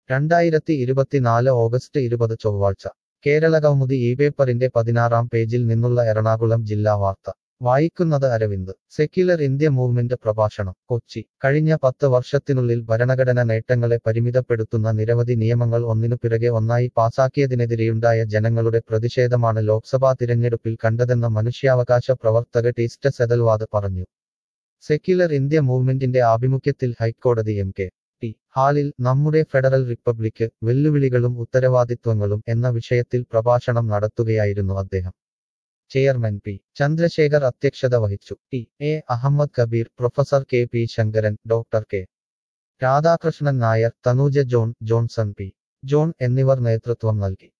രണ്ടായിരത്തി ഇരുപത്തിനാല് ഓഗസ്റ്റ് ഇരുപത് ചൊവ്വാഴ്ച കേരളകൗമുദി ഈ പേപ്പറിന്റെ പതിനാറാം പേജിൽ നിന്നുള്ള എറണാകുളം ജില്ലാ വാർത്ത വായിക്കുന്നത് അരവിന്ദ് സെക്യുലർ ഇന്ത്യ മൂവ്മെന്റ് പ്രഭാഷണം കൊച്ചി കഴിഞ്ഞ പത്ത് വർഷത്തിനുള്ളിൽ ഭരണഘടന നേട്ടങ്ങളെ പരിമിതപ്പെടുത്തുന്ന നിരവധി നിയമങ്ങൾ ഒന്നിനു പിറകെ ഒന്നായി പാസാക്കിയതിനെതിരെയുണ്ടായ ജനങ്ങളുടെ പ്രതിഷേധമാണ് ലോക്സഭാ തിരഞ്ഞെടുപ്പിൽ കണ്ടതെന്ന് മനുഷ്യാവകാശ പ്രവർത്തക ടീസ്റ്റ സെതൽവാദ് പറഞ്ഞു സെക്യുലർ ഇന്ത്യ മൂവ്മെന്റിന്റെ ആഭിമുഖ്യത്തിൽ ഹൈക്കോടതി എം കെ ടി ഹാളിൽ നമ്മുടെ ഫെഡറൽ റിപ്പബ്ലിക്ക് വെല്ലുവിളികളും ഉത്തരവാദിത്വങ്ങളും എന്ന വിഷയത്തിൽ പ്രഭാഷണം നടത്തുകയായിരുന്നു അദ്ദേഹം ചെയർമാൻ പി ചന്ദ്രശേഖർ അധ്യക്ഷത വഹിച്ചു T A Ahammed Kabeer professor K P Sankaran doctor K Radhakrishnan Nair Thanuja John Johnson P John എന്നിവർ നേതൃത്വം നൽകി